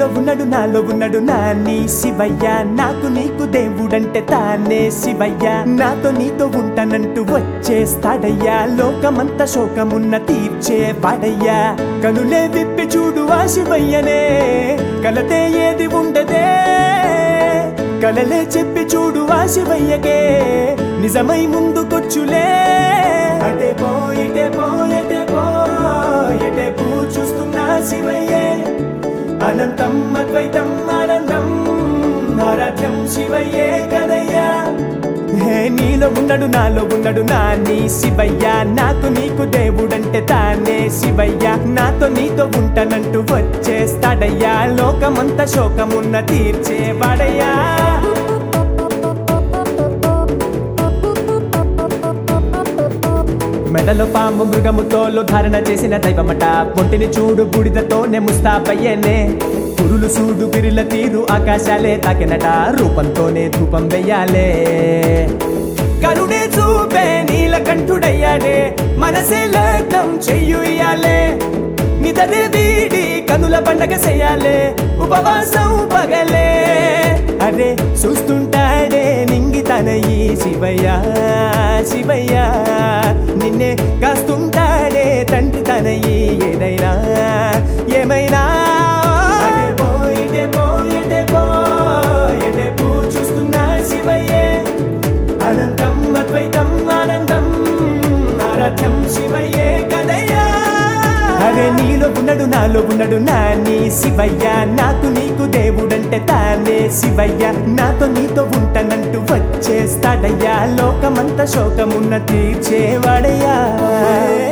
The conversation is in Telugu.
ఉన్నాడు నాలో ఉన్నాడు నాని శివయ్య నాకు నీకు దేవుడంటే తానే శివయ్య నాతో నీతో ఉంటానంటూ వచ్చేస్తాడయ్యా లోకమంతా శోకమున్న తీర్చే వాడయ్యా కనులే విప్పి చూడు ఆ శివయ్యనే కలతే ఏది ఉండదే కలలే చెప్పి చూడు ఆ శివయ్యకే నిజమై ముందుకొచ్చులే అటే పో ఇటే పో ఎటే పో ఎటే పో చూస్తున్నా శివయ్యే అనంతం అద్వైతం ఆనందం ఆరాధ్యం శివయ్యే కదయ్యా హే నీలో ఉన్నాడు నాలో ఉన్నాడు నాని శివయ్య నాకు నీకు దేవుడంటే తానే శివయ్య నాతో నీతో ఉంటానంటూ వచ్చేస్తాడయ్యా లోకమంతా శోకమున్న తీర్చేవాడయ్యా మెడలో పాము మృగము తోలు ధారణ చేసిన దైవమట పొంటిని చూడు బుడిదతోనే ముస్తాబయ్యేనే పురులు సూడు బిరిల తీరు ఆకాశాలే తాకినట రూపంతోనే ధూపం వెయ్యాలే కరుణే చూపే నీలకంఠుడయ్యాడే మనసే లగ్నం చెయ్యు ఇయ్యాలే నిదనే వీడి కనుల పండగ చెయ్యాలే ఉపవాసం పగలే అరే చూస్తుంటాడే నింగి తన ఈ శివయ్య శివయ్య నిన్నే కాస్తుంటాడే తండ్రి తన ఈ ఏదైనా ఏమైనా అటే పో, ఇటే పో, ఎటే పో, ఎటే పో చూస్తున్నా శివయ్యే అనంతం అద్వైతం ఆనందం ఆరాధ్యం శివయ్యే కదయ్యా అరే నీలో ఉన్నాడు నాలో ఉన్నాడు నాని శివయ్య నాకు నీకు దేవుడంటే తానే శివయ్య నాతో నీతో ఉంటానంటూ వచ్చేస్తాడయ్యా లోకమంతా శోకమున్న తీర్చేవాడయ్యా